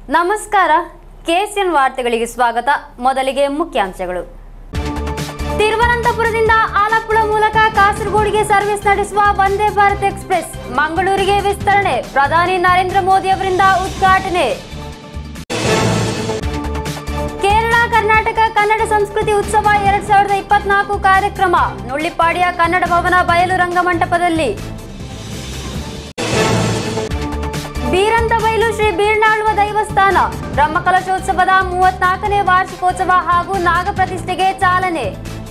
ನಮಸ್ಕಾರ ಕೆಸಿಎನ್ ವಾರ್ತೆಗಳಿಗೆ ಸ್ವಾಗತ ಮೊದಲಿಗೆ ಮುಖ್ಯಾಂಶಗಳು ತಿರುವನಂತಪುರದಿಂದ ಆಲಪ್ಪುಳ ಮೂಲಕ ಕಾಸರಗೋಡಿಗೆ ಸರ್ವಿಸ್ ನಡೆಸುವ ವಂದೇ ಭಾರತ್ ಎಕ್ಸ್ಪ್ರೆಸ್ ಮಂಗಳೂರಿಗೆ ವಿಸ್ತರಣೆ ಪ್ರಧಾನಿ ನರೇಂದ್ರ ಮೋದಿ ಅವರಿಂದ ಉದ್ಘಾಟನೆ ಕೇರಳ ಕರ್ನಾಟಕ ಕನ್ನಡ ಸಂಸ್ಕೃತಿ ಉತ್ಸವ ಎರಡ್ ಸಾವಿರದ ಇಪ್ಪತ್ನಾಲ್ಕು ಕಾರ್ಯಕ್ರಮ ನುಳ್ಳಿಪಾಡಿಯ ಕನ್ನಡ ಭವನ ಬಯಲು ರಂಗಮಂಟಪದಲ್ಲಿ ಬೀರಂತಬೈಲು ಶ್ರೀ ಬೀರ್ನಾಳುವ ದೈವಸ್ಥಾನ ಬ್ರಹ್ಮಕಲಶೋತ್ಸವದ ಮೂವತ್ನಾಲ್ಕನೇ ವಾರ್ಷಿಕೋತ್ಸವ ಹಾಗೂ ನಾಗ ಪ್ರತಿಷ್ಠೆಗೆ ಚಾಲನೆ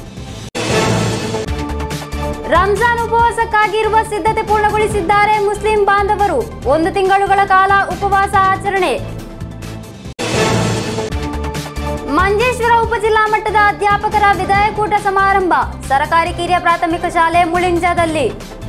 ರಂಜಾನ್ ಉಪವಾಸಕ್ಕಾಗಿರುವ ಸಿದ್ಧತೆ ಪೂರ್ಣಗೊಳಿಸಿದ್ದಾರೆ ಮುಸ್ಲಿಂ ಬಾಂಧವರು ಒಂದು ತಿಂಗಳುಗಳ ಕಾಲ ಉಪವಾಸ ಆಚರಣೆ ಮಂಜೇಶ್ವರ ಉಪಜಿಲ್ಲಾ ಮಟ್ಟದ ಅಧ್ಯಾಪಕರ ವಿದಾಯಕೂಟ ಸಮಾರಂಭ ಸರಕಾರಿ ಕಿರಿಯ ಪ್ರಾಥಮಿಕ ಶಾಲೆ ಮುಳಿಂಜದಲ್ಲಿ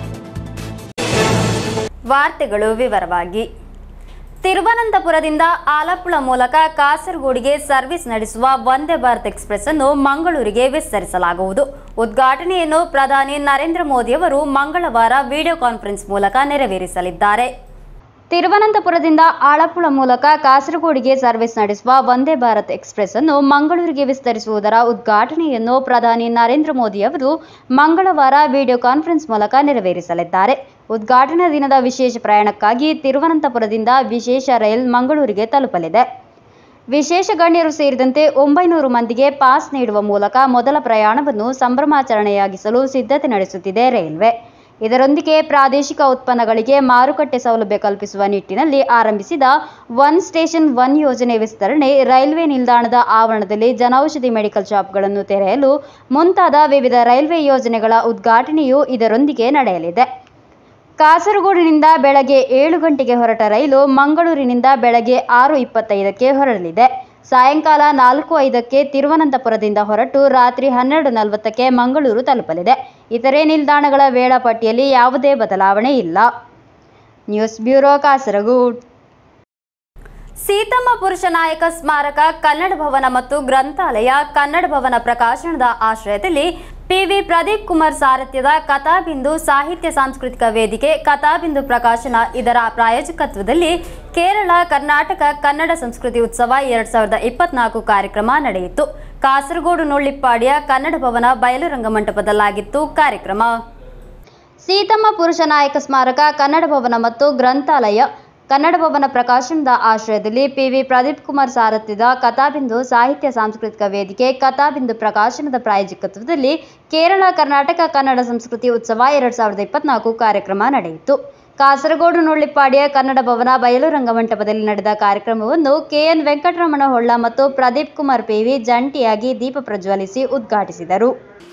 ವಾರ್ತೆಗಳು ವಿವರವಾಗಿ ತಿರುವನಂತಪುರದಿಂದ ಆಲಪ್ಪುಳ ಮೂಲಕ ಕಾಸರಗೋಡಿಗೆ ಸರ್ವಿಸ್ ನಡೆಸುವ ವಂದೇ ಭಾರತ್ ಎಕ್ಸ್ಪ್ರೆಸ್ ಅನ್ನು ಮಂಗಳೂರಿಗೆ ವಿಸ್ತರಿಸಲಾಗುವುದು ಉದ್ಘಾಟನೆಯನ್ನು ಪ್ರಧಾನಿ ನರೇಂದ್ರ ಮೋದಿಯವರು ಮಂಗಳವಾರ ವಿಡಿಯೋ ಕಾನ್ಫರೆನ್ಸ್ ಮೂಲಕ ನೆರವೇರಿಸಲಿದ್ದಾರೆ ತಿರುವನಂತಪುರದಿಂದ ಆಲಪ್ಪುಳ ಮೂಲಕ ಕಾಸರಗೋಡಿಗೆ ಸರ್ವಿಸ್ ನಡೆಸುವ ವಂದೇ ಭಾರತ್ ಎಕ್ಸ್ಪ್ರೆಸ್ ಅನ್ನು ಮಂಗಳೂರಿಗೆ ವಿಸ್ತರಿಸುವುದರ ಉದ್ಘಾಟನೆಯನ್ನು ಪ್ರಧಾನಿ ನರೇಂದ್ರ ಮೋದಿ ಅವರು ಮಂಗಳವಾರ ವಿಡಿಯೋ ಕಾನ್ಫರೆನ್ಸ್ ಮೂಲಕ ನೆರವೇರಿಸಲಿದ್ದಾರೆ ಉದ್ಘಾಟನಾ ದಿನದ ವಿಶೇಷ ಪ್ರಯಾಣಕ್ಕಾಗಿ ತಿರುವನಂತಪುರದಿಂದ ವಿಶೇಷ ರೈಲ್ ಮಂಗಳೂರಿಗೆ ತಲುಪಲಿದೆ ವಿಶೇಷ ಗಣ್ಯರು ಸೇರಿದಂತೆ ಒಂಬೈನೂರು ಮಂದಿಗೆ ಪಾಸ್ ನೀಡುವ ಮೂಲಕ ಮೊದಲ ಪ್ರಯಾಣವನ್ನು ಸಂಭ್ರಮಾಚರಣೆಯಾಗಿಸಲು ಸಿದ್ಧತೆ ನಡೆಸುತ್ತಿದೆ ರೈಲ್ವೆ ಇದರೊಂದಿಗೆ ಪ್ರಾದೇಶಿಕ ಉತ್ಪನ್ನಗಳಿಗೆ ಮಾರುಕಟ್ಟೆ ಸೌಲಭ್ಯ ಕಲ್ಪಿಸುವ ನಿಟ್ಟಿನಲ್ಲಿ ಆರಂಭಿಸಿದ ಒನ್ ಸ್ಟೇಷನ್ ಒನ್ ಯೋಜನೆ ವಿಸ್ತರಣೆ ರೈಲ್ವೆ ನಿಲ್ದಾಣದ ಆವರಣದಲ್ಲಿ ಜನೌಷಧಿ ಮೆಡಿಕಲ್ ಶಾಪ್ಗಳನ್ನು ತೆರೆಯಲು ಮುಂತಾದ ವಿವಿಧ ರೈಲ್ವೆ ಯೋಜನೆಗಳ ಉದ್ಘಾಟನೆಯೂ ಇದರೊಂದಿಗೆ ನಡೆಯಲಿದೆ ಕಾಸರಗೋಡಿನಿಂದ ಬೆಳಗ್ಗೆ ಏಳು ಗಂಟೆಗೆ ಹೊರಟ ರೈಲು ಮಂಗಳೂರಿನಿಂದ ಬೆಳಗ್ಗೆ ಆರು ಇಪ್ಪತ್ತೈದಕ್ಕೆ ಹೊರಡಲಿದೆ ಸಾಯಂಕಾಲ ನಾಲ್ಕು ಐದಕ್ಕೆ ತಿರುವನಂತಪುರದಿಂದ ಹೊರಟು ರಾತ್ರಿ ಹನ್ನೆರಡು ನಲವತ್ತಕ್ಕೆ ಮಂಗಳೂರು ತಲುಪಲಿದೆ ಇತರೆ ನಿಲ್ದಾಣಗಳ ವೇಳಾಪಟ್ಟಿಯಲ್ಲಿ ಯಾವುದೇ ಬದಲಾವಣೆ ಇಲ್ಲ ನ್ಯೂಸ್ ಬ್ಯೂರೋ ಕಾಸರಗೋಡ್ ಸೀತಮ್ಮ ಪುರುಷ ನಾಯಕ ಸ್ಮಾರಕ ಕನ್ನಡ ಭವನ ಮತ್ತು ಗ್ರಂಥಾಲಯ ಕನ್ನಡ ಭವನ ಪ್ರಕಾಶನದ ಆಶ್ರಯದಲ್ಲಿ ಪಿವಿ ಪ್ರದೀಪ್ ಕುಮಾರ್ ಸಾರಥ್ಯದ ಕಥಾಬಿಂದು ಸಾಹಿತ್ಯ ಸಾಂಸ್ಕೃತಿಕ ವೇದಿಕೆ ಕಥಾಬಿಂದು ಪ್ರಕಾಶನ ಇದರ ಪ್ರಾಯೋಜಕತ್ವದಲ್ಲಿ ಕೇರಳ ಕರ್ನಾಟಕ ಕನ್ನಡ ಸಂಸ್ಕೃತಿ ಉತ್ಸವ ಎರಡ್ ಸಾವಿರದ ಇಪ್ಪತ್ನಾಲ್ಕು ಕಾರ್ಯಕ್ರಮ ನಡೆಯಿತು ಕಾಸರಗೋಡು ನೊಳ್ಳಿಪ್ಪಾಡಿಯ ಕನ್ನಡ ಭವನ ಬಯಲು ರಂಗಮಂಟಪದಲ್ಲಾಗಿತ್ತು ಕಾರ್ಯಕ್ರಮ ಸೀತಮ್ಮ ಪುರುಷ ನಾಯಕ ಸ್ಮಾರಕ ಕನ್ನಡ ಭವನ ಮತ್ತು ಗ್ರಂಥಾಲಯ ಕನ್ನಡ ಭವನ ಪ್ರಕಾಶನದ ಆಶ್ರಯದಲ್ಲಿ ಪಿವಿ ಪ್ರದೀಪ್ ಕುಮಾರ್ ಸಾರಥ್ಯದ ಕಥಾಬಿಂದು ಸಾಹಿತ್ಯ ಸಾಂಸ್ಕೃತಿಕ ವೇದಿಕೆ ಕಥಾಬಿಂದು ಪ್ರಕಾಶನದ ಪ್ರಾಯೋಜಕತ್ವದಲ್ಲಿ ಕೇರಳ ಕರ್ನಾಟಕ ಕನ್ನಡ ಸಂಸ್ಕೃತಿ ಉತ್ಸವ ಎರಡ್ ಸಾವಿರದ ಇಪ್ಪತ್ನಾಲ್ಕು ಕಾರ್ಯಕ್ರಮ ನಡೆಯಿತು ಕಾಸರಗೋಡು ನುಳ್ಳಿಪ್ಪಾಡಿಯ ಕನ್ನಡ ಭವನ ಬಯಲು ರಂಗಮಂಟಪದಲ್ಲಿ ನಡೆದ ಕಾರ್ಯಕ್ರಮವನ್ನು ಕೆಎನ್ ವೆಂಕಟರಮಣ ಹೊಳ್ಳ ಮತ್ತು ಪ್ರದೀಪ್ ಕುಮಾರ್ ಪಿವಿ ಜಂಟಿಯಾಗಿ ದೀಪ ಪ್ರಜ್ವಲಿಸಿ ಉದ್ಘಾಟಿಸಿದರು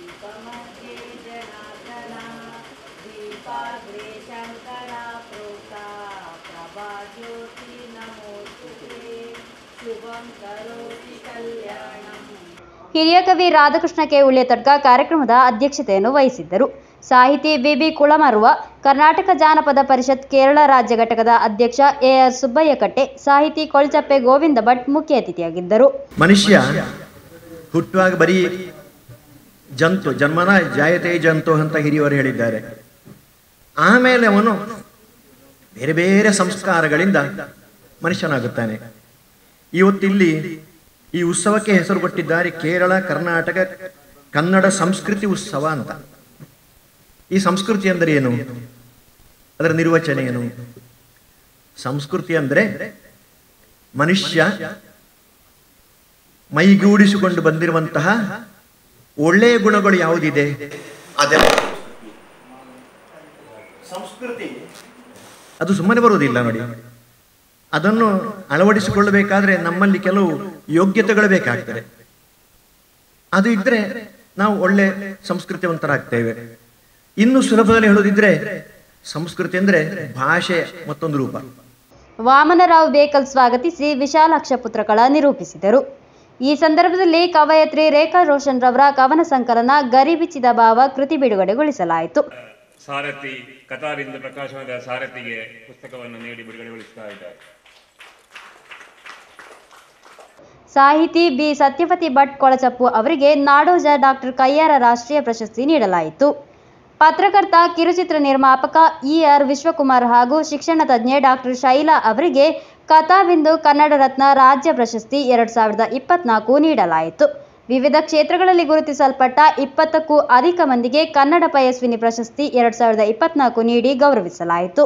ಹಿರಿಯ ಕವಿ ರಾಧಾಕೃಷ್ಣ ಕೆ ಉಳ್ಳೆತಡ್ಕ ಕಾರ್ಯಕ್ರಮದ ಅಧ್ಯಕ್ಷತೆಯನ್ನು ವಹಿಸಿದ್ದರು ಸಾಹಿತಿ ಬಿಬಿ ಕುಳಮರುವ ಕರ್ನಾಟಕ ಜಾನಪದ ಪರಿಷತ್ ಕೇರಳ ರಾಜ್ಯ ಘಟಕದ ಅಧ್ಯಕ್ಷ ಎಆರ್ ಸುಬ್ಬಯ್ಯ ಕಟ್ಟೆ ಸಾಹಿತಿ ಕೊಳ್ಚಪ್ಪೆ ಗೋವಿಂದ ಭಟ್ ಮುಖ್ಯ ಅತಿಥಿಯಾಗಿದ್ದರು ಮನುಷ್ಯ ಹುಟ್ಟುವಾಗ ಬರೀ ಜಂತು ಜನ್ಮನ ಜಾಯತೆ ಜಂತು ಅಂತ ಹಿರಿಯವರು ಹೇಳಿದ್ದಾರೆ ಆಮೇಲೆ ಅವನು ಬೇರೆ ಬೇರೆ ಸಂಸ್ಕಾರಗಳಿಂದ ಮನುಷ್ಯನಾಗುತ್ತಾನೆ ಇವತ್ತಿಲ್ಲಿ ಈ ಉತ್ಸವಕ್ಕೆ ಹೆಸರು ಕೊಟ್ಟಿದ್ದಾರೆ ಕೇರಳ ಕರ್ನಾಟಕ ಕನ್ನಡ ಸಂಸ್ಕೃತಿ ಉತ್ಸವ ಅಂತ ಈ ಸಂಸ್ಕೃತಿ ಅಂದರೆ ಏನು ಅದರ ನಿರ್ವಚನ ಏನು ಸಂಸ್ಕೃತಿ ಅಂದರೆ ಮನುಷ್ಯ ಮೈಗೂಡಿಸಿಕೊಂಡು ಬಂದಿರುವಂತಹ ಒಳ್ಳೆಯ ಗುಣಗಳು ಯಾವುದಿದೆ ಅದೆಲ್ಲ ಸಂಸ್ಕೃತಿ ಅದು ಸುಮ್ಮನೆ ಬರುವುದಿಲ್ಲ ನೋಡಿ ಅದನ್ನು ಅಳವಡಿಸಿಕೊಳ್ಳಬೇಕಾದ್ರೆ ನಮ್ಮಲ್ಲಿ ಕೆಲವು ಯೋಗ್ಯತೆಗಳು ಬೇಕಾಗ್ತದೆ ಅದು ಇದ್ರೆ ನಾವು ಒಳ್ಳೆ ಸಂಸ್ಕೃತಿವಂತರಾಗ್ತೇವೆ ಇನ್ನು ಸುಲಭದಲ್ಲಿ ಹೇಳೋದಿದ್ರೆ ಸಂಸ್ಕೃತಿ ಅಂದ್ರೆ ಭಾಷೆ ಮತ್ತೊಂದು ರೂಪ ವಾಮನರಾವ್ ಬೇಕಲ್ ಸ್ವಾಗತಿಸಿ ವಿಶಾಲಾಕ್ಷ ಪುತ್ರಕಳ ನಿರೂಪಿಸಿದರು ಈ ಸಂದರ್ಭದಲ್ಲಿ ಕವಯತ್ರಿ ರೇಖಾ ರೋಷನ್ ರವರ ಕವನ ಸಂಕಲನ ಗರಿಬಿಚ್ಚಿದ ಭಾವ ಕೃತಿ ಬಿಡುಗಡೆಗೊಳಿಸಲಾಯಿತು ಸಾರಥಿ ಕಥಾಬಿಂದು ಪ್ರಕಾಶನದ ಸಾರಥಿಗೆ ಪುಸ್ತಕವನ್ನು ನೀಡಿ ಬಿಡುಗಡೆಗೊಳಿಸ್ತಾ ಇದ್ದಾರೆ ಸಾಹಿತಿ ಬಿ ಸತ್ಯವತಿ ಭಟ್ ಕೊಳಚಪ್ಪು ಅವರಿಗೆ ನಾಡೋಜ ಡಾಕ್ಟರ್ ಕಯ್ಯಾರ ರಾಷ್ಟ್ರೀಯ ಪ್ರಶಸ್ತಿ ನೀಡಲಾಯಿತು ಪತ್ರಕರ್ತ ಕಿರುಚಿತ್ರ ನಿರ್ಮಾಪಕ ಇ ಆರ್ ವಿಶ್ವಕುಮಾರ್ ಹಾಗೂ ಶಿಕ್ಷಣ ತಜ್ಞೆ ಡಾಕ್ಟರ್ ಶೈಲಾ ಅವರಿಗೆ ಕಥಾಬಿಂದು ಕನ್ನಡ ರತ್ನ ರಾಜ್ಯ ಪ್ರಶಸ್ತಿ ಎರಡು ಸಾವಿರದ ಇಪ್ಪತ್ನಾಲ್ಕು ನೀಡಲಾಯಿತು ವಿವಿಧ ಕ್ಷೇತ್ರಗಳಲ್ಲಿ ಗುರುತಿಸಲ್ಪಟ್ಟ ಇಪ್ಪತ್ತಕ್ಕೂ ಅಧಿಕ ಮಂದಿಗೆ ಕನ್ನಡ ಪಯಸ್ವಿನಿ ಪ್ರಶಸ್ತಿ ಎರಡು ಸಾವಿರದ ಇಪ್ಪತ್ನಾಲ್ಕು ನೀಡಿ ಗೌರವಿಸಲಾಯಿತು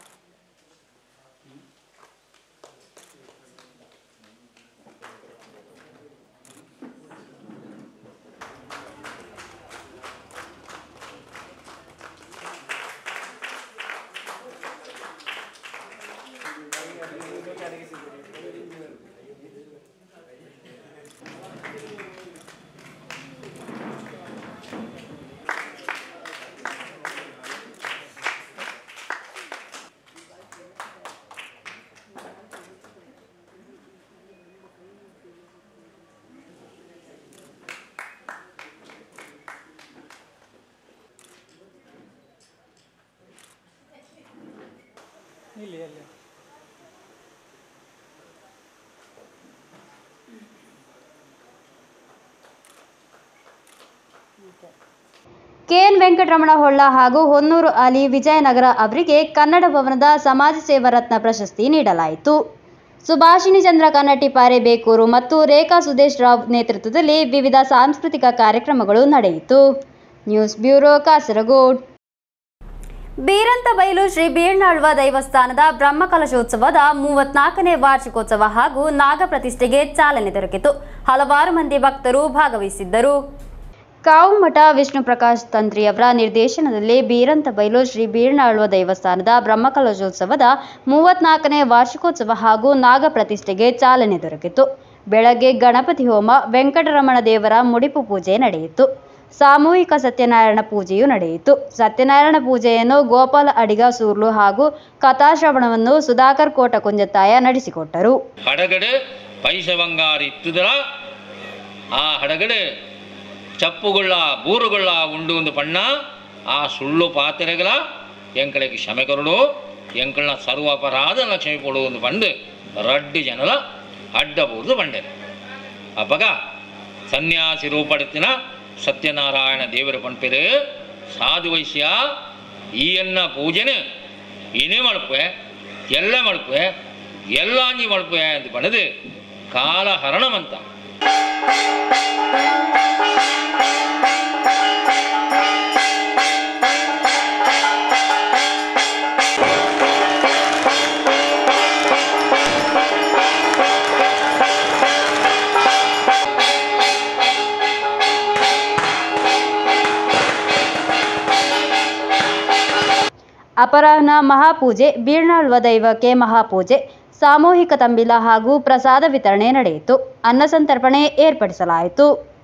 ಕೆಎನ್ ವೆಂಕಟರಮಣ ಹೊಳ್ಳ ಹಾಗೂ ಹೊನ್ನೂರು ಅಲಿ ವಿಜಯನಗರ ಅವರಿಗೆ ಕನ್ನಡ ಭವನದ ಸಮಾಜ ಸೇವಾ ರತ್ನ ಪ್ರಶಸ್ತಿ ನೀಡಲಾಯಿತು ಸುಭಾಷಿಣಿ ಚಂದ್ರ ಕನ್ನಟ್ಟಿ ಪಾರೆ ಬೇಕೂರು ಮತ್ತು ರೇಖಾ ಸುದೇಶ್ ರಾವ್ ನೇತೃತ್ವದಲ್ಲಿ ವಿವಿಧ ಸಾಂಸ್ಕೃತಿಕ ಕಾರ್ಯಕ್ರಮಗಳು ನಡೆಯಿತು ನ್ಯೂಸ್ ಬ್ಯೂರೋ ಕಾಸರಗೋಡ್ ಬೀರಂತಬೈಲು ಶ್ರೀ ಬೀರ್ನಾಳ್ವ ದೈವಸ್ಥಾನದ ಬ್ರಹ್ಮಕಲಶೋತ್ಸವದ ಮೂವತ್ನಾಲ್ಕನೇ ವಾರ್ಷಿಕೋತ್ಸವ ಹಾಗೂ ನಾಗಪ್ರತಿಷ್ಠೆಗೆ ಚಾಲನೆ ದೊರಕಿತು ಹಲವಾರು ಮಂದಿ ಭಕ್ತರು ಭಾಗವಹಿಸಿದ್ದರು ಕಾವುಮಠ ವಿಷ್ಣು ಪ್ರಕಾಶ್ ತಂತ್ರಿಯವರ ನಿರ್ದೇಶನದಲ್ಲಿ ಬೀರಂತಬೈಲು ಶ್ರೀ ಬೀರ್ನಾಳ್ವ ದೇವಸ್ಥಾನದ ಬ್ರಹ್ಮಕಲಶೋತ್ಸವದ ಮೂವತ್ನಾಲ್ಕನೇ ವಾರ್ಷಿಕೋತ್ಸವ ಹಾಗೂ ನಾಗಪ್ರತಿಷ್ಠೆಗೆ ಚಾಲನೆ ದೊರಕಿತು ಬೆಳಗ್ಗೆ ಗಣಪತಿ ಹೋಮ ವೆಂಕಟರಮಣ ದೇವರ ಮುಡಿಪು ಪೂಜೆ ನಡೆಯಿತು ಸಾಮೂಹಿಕ ಸತ್ಯನಾರಾಯಣ ಪೂಜೆಯು ನಡೆಯಿತು ಸತ್ಯನಾರಾಯಣ ಪೂಜೆಯನ್ನು ಗೋಪಾಲ ಅಡಿಗ ಸೂರ್ಲು ಹಾಗೂ ಕಥಾಶ್ರವಣವನ್ನು ಸುಧಾಕರ್ ಕೋಟ ಕುಂಜತ್ತಾಯ ನಡೆಸಿಕೊಟ್ಟರು ಹಡಗಡೆ ಪೈಸವಂಗಾರ ಇತ್ತುದರ ಆ ಹಡಗಡೆ ಚಪ್ಪುಗೊಳ್ಳ ಬೂರುಗೊಳ್ಳ ಉಂಡು ಒಂದು ಪಣ್ಣ ಆ ಸುಳ್ಳು ಪಾತ್ರೆಗಳ ಎಂಕಳಿಗೆ ಕ್ಷಮೆ ಕೊರಡು ಎಂಕಳನ ಸರ್ವ ಅಪರಾಧನ ಕ್ಷಮೆ ಕೊಡು ಒಂದು ಪಂಡು ರಡ್ಡು ಜನಲ ಅಡ್ಡಬಹುದು ಪಂಡರೆ ಅಪ್ಪಗ ಸನ್ಯಾಸಿ ರೂಪಡೆತ್ತಿನ ಸತ್ಯನಾರಾಯಣ ದೇವರ ಪಂಪಿರು ಸಾಧು ವೈಶ್ಯ ಈಯನ್ನ ಪೂಜೆನೆ ಏನೇ ಮಳಪೆ ಎಲ್ಲ ಮಳಪೆ ಎಲ್ಲಾಂಗಿ ಮಳಪೆ ಅಂತ ಪಣದು ಕಾಲ ಹರಣಮಂತ ಅಪರಾಹ್ನ ಮಹಾಪೂಜೆ ಬೀರ್ನಾಳ್ವ ದೈವಕ್ಕೆ ಮಹಾಪೂಜೆ ಸಾಮೂಹಿಕ ತಂಬಿಲ ಹಾಗೂ ಪ್ರಸಾದ ವಿತರಣೆ ನಡೆಯಿತು ಅನ್ನಸಂತರ್ಪಣೆ ಏರ್ಪಡಿಸಲಾಯಿತು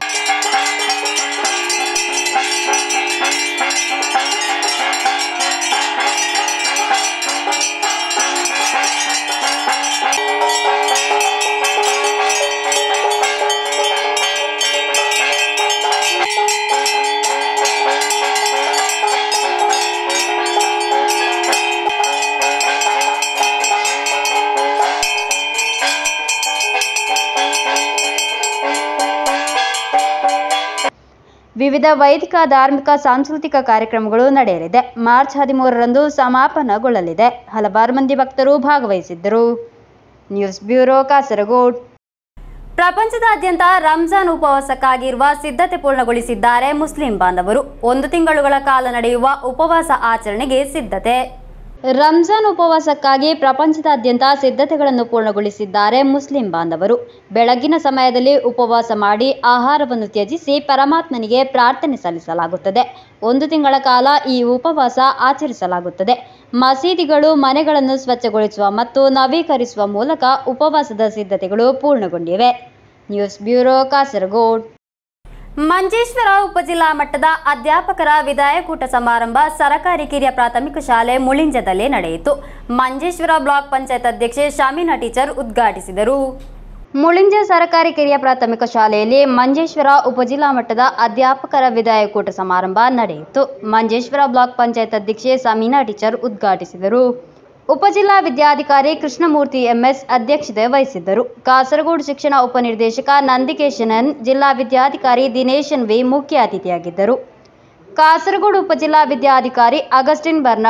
ವಿವಿಧ ವೈದಿಕ ಧಾರ್ಮಿಕ ಸಾಂಸ್ಕೃತಿಕ ಕಾರ್ಯಕ್ರಮಗಳು ನಡೆಯಲಿದೆ ಮಾರ್ಚ್ ಹದಿಮೂರರಂದು ಸಮಾಪನಗೊಳ್ಳಲಿದೆ ಹಲವಾರು ಮಂದಿ ಭಕ್ತರು ಭಾಗವಹಿಸಿದ್ದರು ನ್ಯೂಸ್ ಬ್ಯೂರೋ ಕಾಸರಗೋಡ್ ಪ್ರಪಂಚದಾದ್ಯಂತ ರಂಜಾನ್ ಉಪವಾಸಕ್ಕಾಗಿರುವ ಸಿದ್ಧತೆ ಪೂರ್ಣಗೊಳಿಸಿದ್ದಾರೆ ಮುಸ್ಲಿಂ ಬಾಂಧವರು ಒಂದು ತಿಂಗಳುಗಳ ಕಾಲ ನಡೆಯುವ ಉಪವಾಸ ಆಚರಣೆಗೆ ಸಿದ್ಧತೆ ರಂಜಾನ್ ಉಪವಾಸಕ್ಕಾಗಿ ಪ್ರಪಂಚದಾದ್ಯಂತ ಸಿದ್ಧತೆಗಳನ್ನು ಪೂರ್ಣಗೊಳಿಸಿದ್ದಾರೆ ಮುಸ್ಲಿಂ ಬಾಂಧವರು ಬೆಳಗಿನ ಸಮಯದಲ್ಲಿ ಉಪವಾಸ ಮಾಡಿ ಆಹಾರವನ್ನು ತ್ಯಜಿಸಿ ಪರಮಾತ್ಮನಿಗೆ ಪ್ರಾರ್ಥನೆ ಸಲ್ಲಿಸಲಾಗುತ್ತದೆ ಒಂದು ತಿಂಗಳ ಕಾಲ ಈ ಉಪವಾಸ ಆಚರಿಸಲಾಗುತ್ತದೆ ಮಸೀದಿಗಳು ಮನೆಗಳನ್ನು ಸ್ವಚ್ಛಗೊಳಿಸುವ ಮತ್ತು ನವೀಕರಿಸುವ ಮೂಲಕ ಉಪವಾಸದ ಸಿದ್ಧತೆಗಳು ಪೂರ್ಣಗೊಂಡಿವೆ ನ್ಯೂಸ್ ಬ್ಯೂರೋ ಕಾಸರಗೋಡ್ ಮಂಜೇಶ್ವರ ಉಪಜಿಲ್ಲಾ ಮಟ್ಟದ ಅಧ್ಯಾಪಕರ ವಿದಾಯಕೂಟ ಸಮಾರಂಭ ಸರಕಾರಿ ಕಿರಿಯ ಪ್ರಾಥಮಿಕ ಶಾಲೆ ಮುಳಿಂಜದಲ್ಲಿ ನಡೆಯಿತು ಮಂಜೇಶ್ವರ ಬ್ಲಾಕ್ ಪಂಚಾಯತ್ ಅಧ್ಯಕ್ಷೆ ಶಾಮೀನಾ ಟೀಚರ್ ಉದ್ಘಾಟಿಸಿದರು ಮುಳಿಂಜ ಸರಕಾರಿ ಕಿರಿಯ ಪ್ರಾಥಮಿಕ ಶಾಲೆಯಲ್ಲಿ ಮಂಜೇಶ್ವರ ಉಪಜಿಲ್ಲಾ ಮಟ್ಟದ ಅಧ್ಯಾಪಕರ ವಿದಾಯಕೂಟ ಸಮಾರಂಭ ನಡೆಯಿತು ಮಂಜೇಶ್ವರ ಬ್ಲಾಕ್ ಪಂಚಾಯತ್ ಅಧ್ಯಕ್ಷೆ ಸಮೀನಾ ಟೀಚರ್ ಉದ್ಘಾಟಿಸಿದರು ಉಪಜಿಲ್ಲಾ ವಿದ್ಯಾಧಿಕಾರಿ ಕೃಷ್ಣಮೂರ್ತಿ ಎಂಎಸ್ ಅಧ್ಯಕ್ಷತೆ ವಹಿಸಿದ್ದರು ಕಾಸರಗೋಡು ಶಿಕ್ಷಣ ಉಪನಿರ್ದೇಶಕ ನಂದಿಕೇಶನನ್ ಜಿಲ್ಲಾ ವಿದ್ಯಾಧಿಕಾರಿ ದಿನೇಶನ್ ವಿ ಮುಖ್ಯ ಅತಿಥಿಯಾಗಿದ್ದರು ಕಾಸರಗೋಡು ಉಪಜಿಲ್ಲಾ ವಿದ್ಯಾಧಿಕಾರಿ Augustine Bernard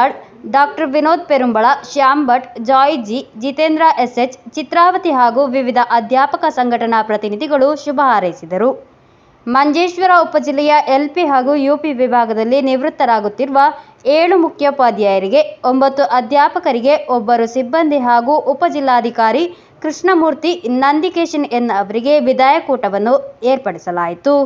doctor Vinod Perumbala Shyam Bhat Joy G Jitendra SH Chitravati ಹಾಗೂ ವಿವಿಧ ಅಧ್ಯಾಪಕ ಸಂಘಟನಾ ಪ್ರತಿನಿಧಿಗಳು ಶುಭ ಹಾರೈಸಿದರು ಮಂಜೇಶ್ವರ ಉಪಜಿಲ್ಲೆಯ ಎಲ್ಪಿ ಹಾಗೂ ಯುಪಿ ವಿಭಾಗದಲ್ಲಿ ನಿವೃತ್ತರಾಗುತ್ತಿರುವ ಏಳು ಮುಖ್ಯೋಪಾಧ್ಯಾಯರಿಗೆ ಒಂಬತ್ತು ಅಧ್ಯಾಪಕರಿಗೆ ಒಬ್ಬರು ಸಿಬ್ಬಂದಿ ಹಾಗೂ ಉಪಜಿಲ್ಲಾಧಿಕಾರಿ ಕೃಷ್ಣಮೂರ್ತಿ ನಂದಿಕೇಶನ್ ಎನ್ ಅವರಿಗೆ ವಿದಾಯಕೂಟವನ್ನು ಏರ್ಪಡಿಸಲಾಯಿತು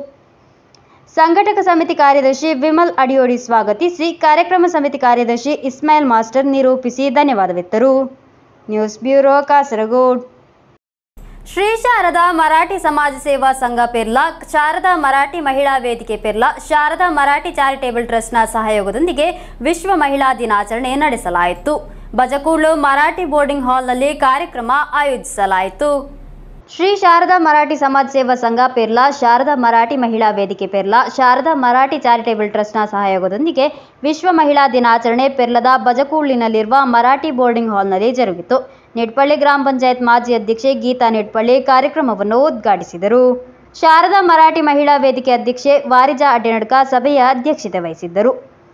ಸಂಘಟಕ ಸಮಿತಿ ಕಾರ್ಯದರ್ಶಿ ವಿಮಲ್ ಅಡಿಯೋಡಿ ಸ್ವಾಗತಿಸಿ ಕಾರ್ಯಕ್ರಮ ಸಮಿತಿ ಕಾರ್ಯದರ್ಶಿ ಇಸ್ಮಾಯಿಲ್ ಮಾಸ್ಟರ್ ನಿರೂಪಿಸಿ ಧನ್ಯವಾದವಿತ್ತರು ನ್ಯೂಸ್ ಬ್ಯೂರೋ ಕಾಸರಗೋಡ್ ಶ್ರೀ ಶಾರದಾ ಮರಾಠಿ ಸಮಾಜ ಸೇವಾ ಸಂಘ ಪೆರ್ಲಾ ಶಾರದಾ ಮರಾಠಿ ಮಹಿಳಾ ವೇದಿಕೆ ಪೆರ್ಲಾ ಶಾರದಾ ಮರಾಠಿ ಚಾರಿಟೇಬಲ್ ಟ್ರಸ್ಟ್ನ ಸಹಯೋಗದೊಂದಿಗೆ ವಿಶ್ವ ಮಹಿಳಾ ದಿನಾಚರಣೆ ನಡೆಸಲಾಯಿತು ಬಜಕೂಡ್ಲು ಮರಾಠಿ ಬೋರ್ಡಿಂಗ್ ಹಾಲ್ನಲ್ಲಿ ಕಾರ್ಯಕ್ರಮ ಆಯೋಜಿಸಲಾಯಿತು ಶ್ರೀ ಶಾರದಾ ಮರಾಠಿ ಸಮಾಜ ಸೇವಾ ಸಂಘ ಪೆರ್ಲಾ ಶಾರದಾ ಮರಾಠಿ ಮಹಿಳಾ ವೇದಿಕೆ ಪೆರ್ಲಾ ಶಾರದಾ ಮರಾಠಿ ಚಾರಿಟೇಬಲ್ ಟ್ರಸ್ಟ್ನ ಸಹಯೋಗದೊಂದಿಗೆ ವಿಶ್ವ ಮಹಿಳಾ ದಿನಾಚರಣೆ ಪೆರ್ಲದ ಬಜಕೂಡ್ಲಿನಲ್ಲಿರುವ ಮರಾಠಿ ಬೋರ್ಡಿಂಗ್ ಹಾಲ್ನಲ್ಲಿ ಜರುಗಿತು ನಿಟ್ಪಳ್ಳಿ ಗ್ರಾಮ ಪಂಚಾಯತ್ ಮಾಜಿ ಅಧ್ಯಕ್ಷೆ ಗೀತಾ ನಿಟ್ಪಳ್ಳಿ ಕಾರ್ಯಕ್ರಮವನ್ನು ಉದ್ಘಾಟಿಸಿದರು ಶಾರದಾ ಮರಾಠಿ ಮಹಿಳಾ ವೇದಿಕೆ ಅಧ್ಯಕ್ಷೆ ವಾರಿಜಾ ಅಡ್ಡನಡ್ಕ ಸಭೆಯ ಅಧ್ಯಕ್ಷತೆ ವಹಿಸಿದ್ದರು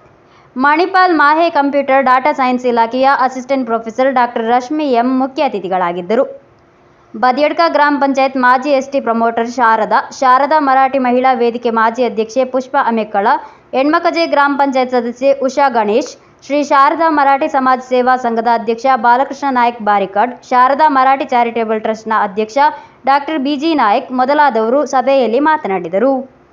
Manipal MAHE computer data science ಇಲಾಖೆಯ assistant professor doctor Rashmi M ಮುಖ್ಯ ಅತಿಥಿಗಳಾಗಿದ್ದರು ಬದಿಯಡ್ಕ ಗ್ರಾಮ ಪಂಚಾಯತ್ ಮಾಜಿ ಎಸ್ಟಿ ಪ್ರಮೋಟರ್ ಶಾರದಾ ಶಾರದಾ ಮರಾಠಿ ಮಹಿಳಾ ವೇದಿಕೆ ಮಾಜಿ ಅಧ್ಯಕ್ಷೆ ಪುಷ್ಪ ಅಮೆಕ್ಕಳ ಹೆಣ್ಮಕಜೆ ಗ್ರಾಮ ಪಂಚಾಯತ್ ಸದಸ್ಯೆ ಉಷಾ ಗಣೇಶ್ ಶ್ರೀ ಶಾರದಾ ಮರಾಠಿ ಸಮಾಜ ಸೇವಾ ಸಂಘದ ಅಧ್ಯಕ್ಷ ಬಾಲಕೃಷ್ಣ ನಾಯಕ್ ಬಾರಿಕಾಡ್ ಶಾರದಾ ಮರಾಠಿ ಚಾರಿಟೇಬಲ್ ಟ್ರಸ್ಟ್ನ ಅಧ್ಯಕ್ಷ ಡಾಕ್ಟರ್ ಬಿಜಿ ನಾಯಕ್ ಮೊದಲಾದವರು ಸಭೆಯಲ್ಲಿ ಮಾತನಾಡಿದರು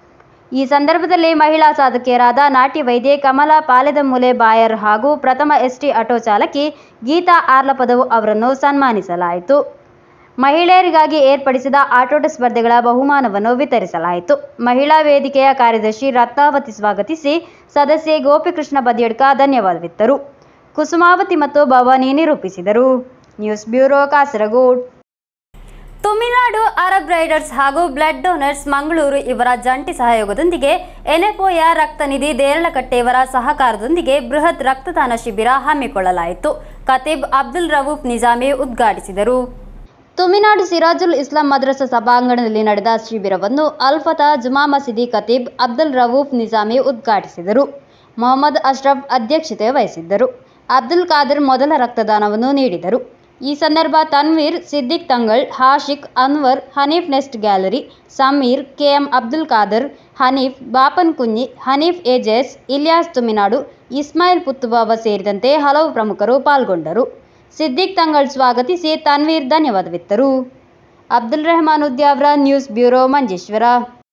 ಈ ಸಂದರ್ಭದಲ್ಲಿ ಮಹಿಳಾ ಸಾಧಕಿಯರಾದ ನಾಟ್ಯ ವೈದ್ಯೆ ಕಮಲಾ ಪಾಲೆದಮೂಲೆ ಬಾಯರ್ ಹಾಗೂ ಪ್ರಥಮ ಎಸ್ಟಿ ಆಟೋ ಚಾಲಕಿ ಗೀತಾ ಆರ್ಲಪದವು ಅವರನ್ನು ಸನ್ಮಾನಿಸಲಾಯಿತು ಮಹಿಳೆಯರಿಗಾಗಿ ಏರ್ಪಡಿಸಿದ ಆಟೋಟ ಸ್ಪರ್ಧೆಗಳ ಬಹುಮಾನವನ್ನು ವಿತರಿಸಲಾಯಿತು ಮಹಿಳಾ ವೇದಿಕೆಯ ಕಾರ್ಯದರ್ಶಿ ರತ್ನಾವತಿ ಸ್ವಾಗತಿಸಿ ಸದಸ್ಯೆ ಗೋಪಿಕೃಷ್ಣ ಬದಿಯಡ್ಕ ಧನ್ಯವಾದವಿತ್ತರು ಕುಸುಮಾವತಿ ಮತ್ತು ಭವಾನಿ ನಿರೂಪಿಸಿದರು news bureau Kasaragod Thuminadu Arab riders ಹಾಗೂ ಬ್ಲಡ್ ಡೋನರ್ಸ್ ಮಂಗಳೂರು ಇವರ ಜಂಟಿ ಸಹಯೋಗದೊಂದಿಗೆ ಎನೆಪೋಯ ರಕ್ತನಿಧಿ ದೇರಳಕಟ್ಟೆಯವರ ಸಹಕಾರದೊಂದಿಗೆ ಬೃಹತ್ ರಕ್ತದಾನ ಶಿಬಿರ ಹಮ್ಮಿಕೊಳ್ಳಲಾಯಿತು ಖತೀಬ್ ಅಬ್ದುಲ್ ರವೂಫ್ ನಿಜಾಮಿ ಉದ್ಘಾಟಿಸಿದರು ತುಮಿನಾಡು ಸಿರಾಜುಲ್ ಇಸ್ಲಾಂ ಮದ್ರಸಾ ಸಭಾಂಗಣದಲ್ಲಿ ನಡೆದ ಶಿಬಿರವನ್ನು ಅಲ್ಫತಾ ಜುಮಾ ಮಸೀದಿ ಖತೀಬ್ ಅಬ್ದುಲ್ ರವೂಫ್ ನಿಜಾಮಿ ಉದ್ಘಾಟಿಸಿದರು ಮೊಹಮ್ಮದ್ ಅಶ್ರಫ್ ಅಧ್ಯಕ್ಷತೆ ವಹಿಸಿದ್ದರು ಅಬ್ದುಲ್ ಖಾದರ್ ಮೊದಲ ರಕ್ತದಾನವನ್ನು ನೀಡಿದರು ಈ ಸಂದರ್ಭ Tanveer Siddique Thangal Hashik Anwar Haneef nest gallery Sameer KM Abdul Khader Haneef Bappan Kunhi Haneef AJS Ilyas Thuminadu Ismail Puthubava ಸೇರಿದಂತೆ ಹಲವು ಪ್ರಮುಖರು ಪಾಲ್ಗೊಂಡರು ಸಿದ್ದಿಕ್ ತಂಗಳ್ ಸ್ವಾಗತಿಸಿ ತನ್ವೀರ್ ಧನ್ಯವಾದವಿತ್ತರು ಅಬ್ದುಲ್ ರೆಹಮಾನ್ ಉದ್ಯಾವ್ರ ನ್ಯೂಸ್ ಬ್ಯೂರೋ ಮಂಜೇಶ್ವರ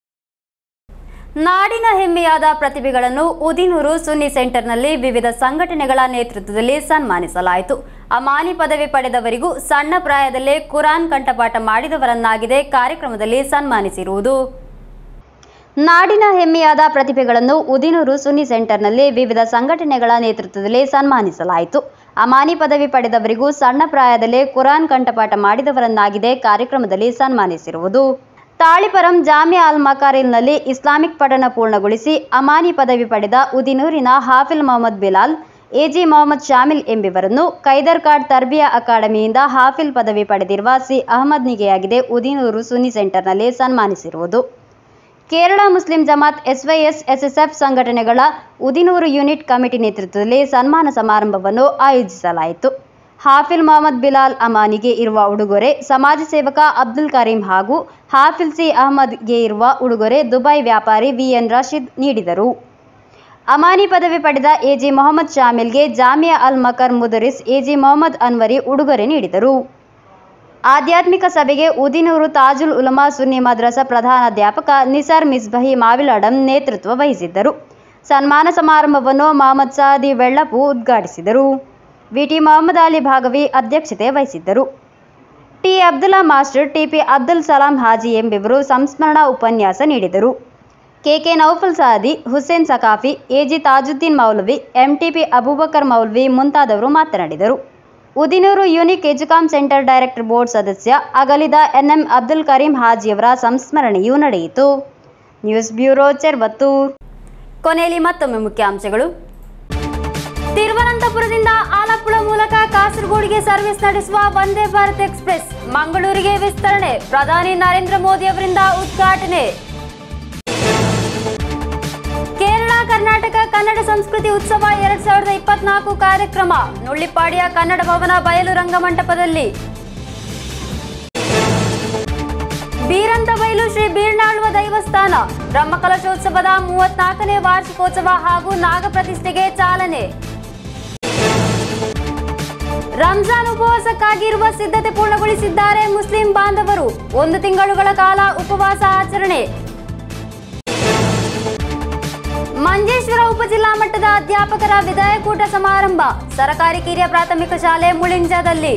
ನಾಡಿನ ಹೆಮ್ಮೆಯಾದ ಪ್ರತಿಭೆಗಳನ್ನು ಉದಿನೂರು ಸುನ್ನಿ ಸೆಂಟರ್ನಲ್ಲಿ ವಿವಿಧ ಸಂಘಟನೆಗಳ ನೇತೃತ್ವದಲ್ಲಿ ಸನ್ಮಾನಿಸಲಾಯಿತು ಅಮಾನಿ ಪದವಿ ಪಡೆದವರಿಗೂ ಸಣ್ಣ ಪ್ರಾಯದಲ್ಲೇ ಕುರಾನ್ ಕಂಠಪಾಠ ಮಾಡಿದವರನ್ನಾಗಿದೆ ಕಾರ್ಯಕ್ರಮದಲ್ಲಿ ಸನ್ಮಾನಿಸಿರುವುದು ನಾಡಿನ ಹೆಮ್ಮೆಯಾದ ಪ್ರತಿಭೆಗಳನ್ನು ಉದಿನೂರು ಸುನ್ನಿ ಸೆಂಟರ್ನಲ್ಲಿ ವಿವಿಧ ಸಂಘಟನೆಗಳ ನೇತೃತ್ವದಲ್ಲಿ ಸನ್ಮಾನಿಸಲಾಯಿತು ಅಮಾನಿ ಪದವಿ ಪಡೆದವರಿಗೂ ಸಣ್ಣ ಪ್ರಾಯದಲ್ಲೇ ಕುರಾನ್ ಕಂಠಪಾಠ ಮಾಡಿದವರನ್ನಾಗಿದೆ ಕಾರ್ಯಕ್ರಮದಲ್ಲಿ ಸನ್ಮಾನಿಸಿರುವುದು ತಾಳಿಪರಂ ಜಾಮಿಯಾ ಅಲ್ ಮಕಾರಿಲ್ನಲ್ಲಿ ಇಸ್ಲಾಮಿಕ್ ಪಠಣ ಪೂರ್ಣಗೊಳಿಸಿ ಅಮಾನಿ ಪದವಿ ಪಡೆದ ಉದಿನೂರಿನ ಹಾಫಿಲ್ ಮೊಹಮ್ಮದ್ ಬಿಲಾಲ್ ಎಜಿ ಮೊಹಮ್ಮದ್ ಶಾಮಿಲ್ ಎಂಬಿವರನ್ನು ಕೈದರ್ಕಾಡ್ ತರ್ಬಿಯಾ ಅಕಾಡೆಮಿಯಿಂದ ಹಾಫಿಲ್ ಪದವಿ ಪಡೆದಿರುವ ಸಿ ಅಹಮದ್ ನಿಗೆಯಾಗಿದೆ ಉದಿನೂರು ಸುನ್ನಿ ಸೆಂಟರ್ನಲ್ಲಿ ಸನ್ಮಾನಿಸಿರುವುದು ಕೇರಳ ಮುಸ್ಲಿಂ ಜಮಾತ್ ಎಸ್ವೈಎಸ್ ಎಸ್ಎಸ್ಎಫ್ ಸಂಘಟನೆಗಳ ಉದಿನೂರು ಯೂನಿಟ್ ಕಮಿಟಿ ನೇತೃತ್ವದಲ್ಲಿ ಸನ್ಮಾನ ಸಮಾರಂಭವನ್ನು ಆಯೋಜಿಸಲಾಯಿತು ಹಾಫಿಲ್ ಮೊಹಮ್ಮದ್ ಬಿಲಾಲ್ ಅಮಾನಿಗೆ ಇರುವ ಉಡುಗೊರೆ ಸಮಾಜ ಸೇವಕ ಅಬ್ದುಲ್ ಕರೀಂ ಹಾಗೂ ಹಾಫಿಲ್ ಸಿ ಅಹಮದ್ಗೆ ಇರುವ ಉಡುಗೊರೆ ದುಬೈ ವ್ಯಾಪಾರಿ ವಿಎನ್ ರಶೀದ್ ನೀಡಿದರು ಅಮಾನಿ ಪದವಿ ಪಡೆದ ಎಜಿ ಮೊಹಮ್ಮದ್ ಶಾಮಿಲ್ಗೆ ಜಾಮಿಯಾ ಅಲ್ ಮಕರ್ ಮುದರಿಸ್ ಎಜಿ ಮೊಹಮ್ಮದ್ ಅನ್ವರಿ ಉಡುಗೊರೆ ನೀಡಿದರು ಆಧ್ಯಾತ್ಮಿಕ ಸಭೆಗೆ ಉದಿನೂರು ತಾಜುಲ್ ಉಲಮಾ ಸುನ್ನಿ ಮದ್ರಸಾ ಪ್ರಧಾನಾಧ್ಯಾಪಕ ನಿಸಾರ್ ಮಿಸ್ಬಹಿ ಮಾವಿಲಾಡಂ ನೇತೃತ್ವ ವಹಿಸಿದ್ದರು ಸನ್ಮಾನ ಸಮಾರಂಭವನ್ನು ಮೊಹಮ್ಮದ್ ಸಾದಿ ವೆಳ್ಳಪು ಉದ್ಘಾಟಿಸಿದರು ವಿಟಿ ಮೊಹಮ್ಮದ್ ಅಲಿ ಭಾಗವಿ ಅಧ್ಯಕ್ಷತೆ ವಹಿಸಿದ್ದರು T Abdulla master TP Abdul Salam Haji ಎಂಬಿವರು ಸಂಸ್ಮರಣಾ ಉಪನ್ಯಾಸ ನೀಡಿದರು ಕೆಕೆ ನೌಫಲ್ ಸಾದಿ ಹುಸೇನ್ ಸಕಾಫಿ ಎಜಿ ತಾಜುದ್ದೀನ್ ಮೌಲವಿ ಎಂಟಿಪಿ ಅಬೂಬಕರ್ ಮೌಲ್ವಿ ಮುಂತಾದವರು ಮಾತನಾಡಿದರು Udinur unique Educom centre director board ಸದಸ್ಯ ಅಗಲಿದ ಎನ್ಎಂ ಅಬ್ದುಲ್ ಕರೀಂ ಹಾಜಿಯವರ ಸಂಸ್ಮರಣೆಯೂ ನಡೆಯಿತು ನ್ಯೂಸ್ ಬ್ಯೂರೋ ಚೆರ್ವತ್ತೂರ್ ಕೊನೆಯಲ್ಲಿ ಮತ್ತೊಮ್ಮೆ ಮುಖ್ಯಾಂಶಗಳು ತಿರುವನಂತಪುರದಿಂದ ಆಲಪ್ಪುಳ ಮೂಲಕ ಕಾಸರಗೋಡಿಗೆ ಸರ್ವಿಸ್ ನಡೆಸುವ ವಂದೇ ಭಾರತ್ ಎಕ್ಸ್ಪ್ರೆಸ್ ಮಂಗಳೂರಿಗೆ ವಿಸ್ತರಣೆ ಪ್ರಧಾನಿ ನರೇಂದ್ರ ಮೋದಿ ಅವರಿಂದ ಉದ್ಘಾಟನೆ ಕೇರಳ ಕರ್ನಾಟಕ ಕನ್ನಡ ಸಂಸ್ಕೃತಿ ಉತ್ಸವ ಎರಡ್ ಸಾವಿರದ ಇಪ್ಪತ್ನಾಲ್ಕು ಕಾರ್ಯಕ್ರಮ ನುಳ್ಳಿಪಾಡಿಯ ಕನ್ನಡ ಭವನ ಬಯಲು ರಂಗಮಂಟಪದಲ್ಲಿ ಬೀರಂತಬೈಲು ಶ್ರೀ ಬೀರ್ನಾಳುವ ದೈವಸ್ಥಾನ ಬ್ರಹ್ಮಕಲಶೋತ್ಸವದ ಮೂವತ್ನಾಲ್ಕನೇ ವಾರ್ಷಿಕೋತ್ಸವ ಹಾಗೂ ನಾಗಪ್ರತಿಷ್ಠೆಗೆ ಚಾಲನೆ ರಂಜಾನ್ ಉಪವಾಸಕ್ಕಾಗಿರುವ ಸಿದ್ಧತೆ ಪೂರ್ಣಗೊಳಿಸಿದ್ದಾರೆ ಮುಸ್ಲಿಂ ಬಾಂಧವರು ಒಂದು ತಿಂಗಳುಗಳ ಕಾಲ ಉಪವಾಸ ಆಚರಣೆ ಮಂಜೇಶ್ವರ ಉಪಜಿಲ್ಲಾ ಮಟ್ಟದ ಅಧ್ಯಾಪಕರ ವಿದಾಯಕೂಟ ಸಮಾರಂಭ ಸರಕಾರಿ ಕಿರಿಯ ಪ್ರಾಥಮಿಕ ಶಾಲೆ ಮುಳಿಂಜದಲ್ಲಿ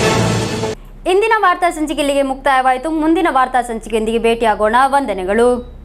ಇಂದಿನ ವಾರ್ತಾ ಸಂಚಿಕೆ ಇಲ್ಲಿಗೆ ಮುಕ್ತಾಯವಾಯಿತು ಮುಂದಿನ ವಾರ್ತಾ ಸಂಚಿಕೆಯೊಂದಿಗೆ ಭೇಟಿಯಾಗೋಣ ವಂದನೆಗಳು